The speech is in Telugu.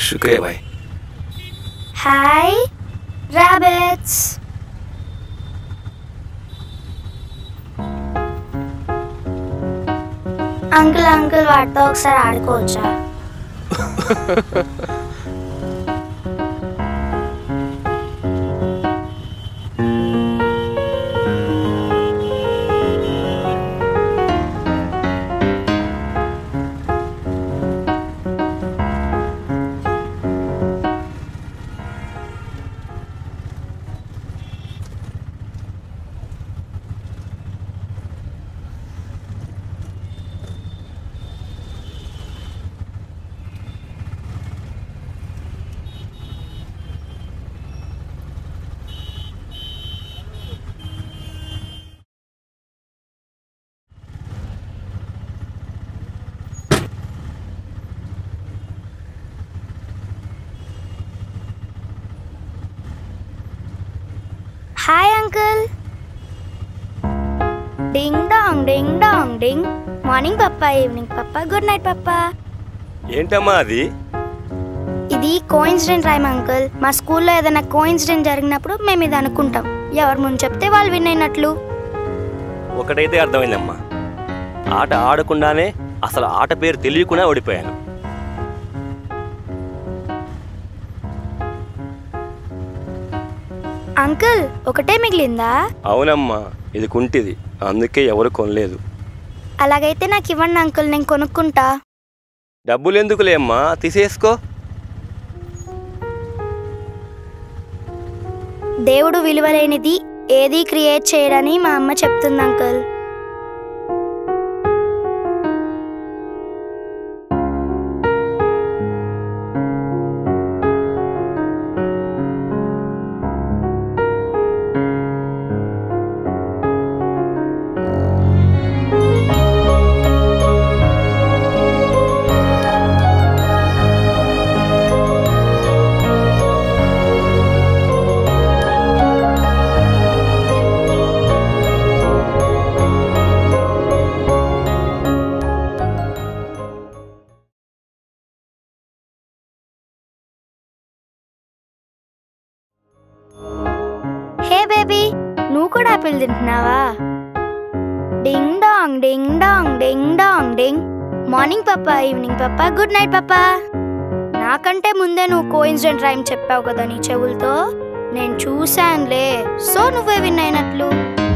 शुक्रिया भाई హాయ్ రాబిట్స్ అంకుల్ అంకుల్ వాటితో ఒకసారి ఆడుకోవచ్చా hi uncle ding dong ding dong ding morning papa evening papa good night papa ఏంటమ్మా అది ఇది కోయిన్సిడెంట్ రైమ్ అంకుల్ మా స్కూల్లో ఏదైనా కోయిన్సిడెంట్ జరిగినప్పుడు మేము ఇది అనుకుంటాం ఎవరు ముందు చెప్తే వాళ్ళు విన్ అయినట్లు ఒకటైతే అర్థమైందమ్మా ఆట ఆడకుండానే అసలు ఆట పేరు తెలియకుండా ఓడిపోయాను అంకుల్ ఒకటే మిగిలిందా అవునమ్మా ఇది కుంటిది అందుకే ఎవరు కొనలేదు అలాగైతే నాకు ఇవ్వండి అంకుల్ నేను కొనుక్కుంటా డబ్బులు ఎందుకులే అమ్మా తీసేసుకో దేవుడు విలువలేనిది ఏది క్రియేట్ చేయడని మా అమ్మ చెప్తుంది అంకుల్ హే బేబీ నువ్వు కూడా ఆపిల్ తింటున్నావా ding dong ding dong ding dong ding morning papa evening papa good night papa నాకంటే ముందే నువ్వు కోయిన్సిడెంట్ రైమ్ చెప్పావు కదా నీ చెవులతో నేను చూశానులే సో నువ్వే విన్ అయినట్లు